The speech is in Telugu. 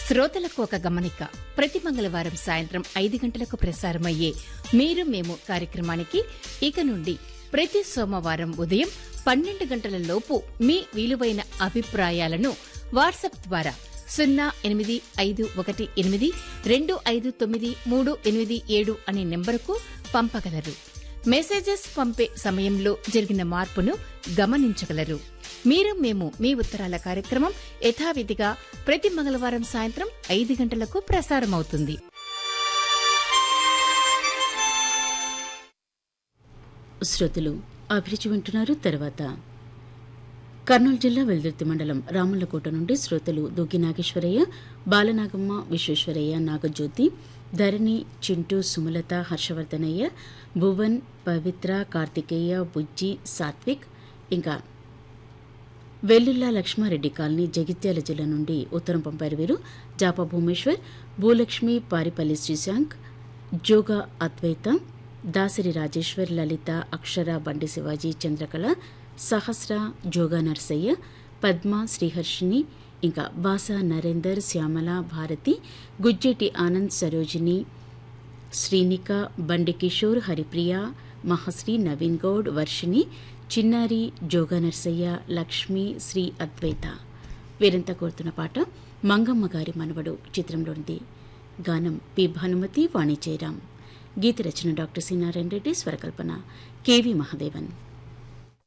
శ్రోతలకు ఒక గమనిక ప్రతి మంగళవారం సాయంత్రం ఐదు గంటలకు ప్రసారమయ్యే మీరు మేము కార్యక్రమానికి ఇక నుండి ప్రతి సోమవారం ఉదయం పన్నెండు గంటల లోపు మీ విలువైన అభిప్రాయాలను వాట్సాప్ ద్వారా సున్నా ఎనిమిది ఐదు ఒకటి ఎనిమిది రెండు ఐదు తొమ్మిది మూడు ఎనిమిది ఏడు అనే నెంబరుకు పంపగలరు మెసేజెస్ పంపే సమయంలో జరిగిన మార్పును గమనించగలరు మీరు మేము మీ ఉత్తరాల కార్యక్రమం యథావిధిగా ప్రతి మంగళవారం సాయంత్రం ఐదు గంటలకు ప్రసారమవుతుంది శ్రోతలు అభిరుచి వింటున్నారు తర్వాత కర్నూలు జిల్లా వెల్దుర్తి మండలం రామల్లకోట నుండి శ్రోతలు దుగ్గి నాగేశ్వరయ్య బాలనాగమ్మ విశ్వేశ్వరయ్య నాగజ్యోతి ధరణి చింటూ సుమలత హర్షవర్ధనయ్య భువన్ పవిత్ర కార్తికేయ బుజ్జి సాత్విక్ ఇంకా వెల్లుల్లా లక్ష్మారెడ్డి కాలనీ జగిత్యాల జిల్లా నుండి ఉత్తరం పంపారు వీరు జాపా భూమేశ్వర్ భూలక్ష్మి పారిపల్లి శ్రీశాంక్ జోగా అద్వైత దాసరి రాజేశ్వర్ లలిత అక్షర బండి శివాజీ చంద్రకళ సహస్ర జోగా నర్సయ్య పద్మ శ్రీహర్షిని ఇంకా బాసా నరేందర్ శ్యామల భారతి గుజ్జెటి ఆనంద్ సరోజిని శ్రీనిక బండి కిషోర్ హరిప్రియ మహశ్రీ నవీన్ గౌడ్ వర్షిణి చిన్నారి జోగా నర్సయ్య లక్ష్మి శ్రీ అద్వైత వీరంతా కోరుతున్న పాట మంగమ్మ గారి మనవడు చిత్రంలోనిది గానం పి భానుమతి వాణి జయరాం గీత రచన డాక్టర్ సి నారాయణ రెడ్డి స్వరకల్పన కెవి మహాదేవన్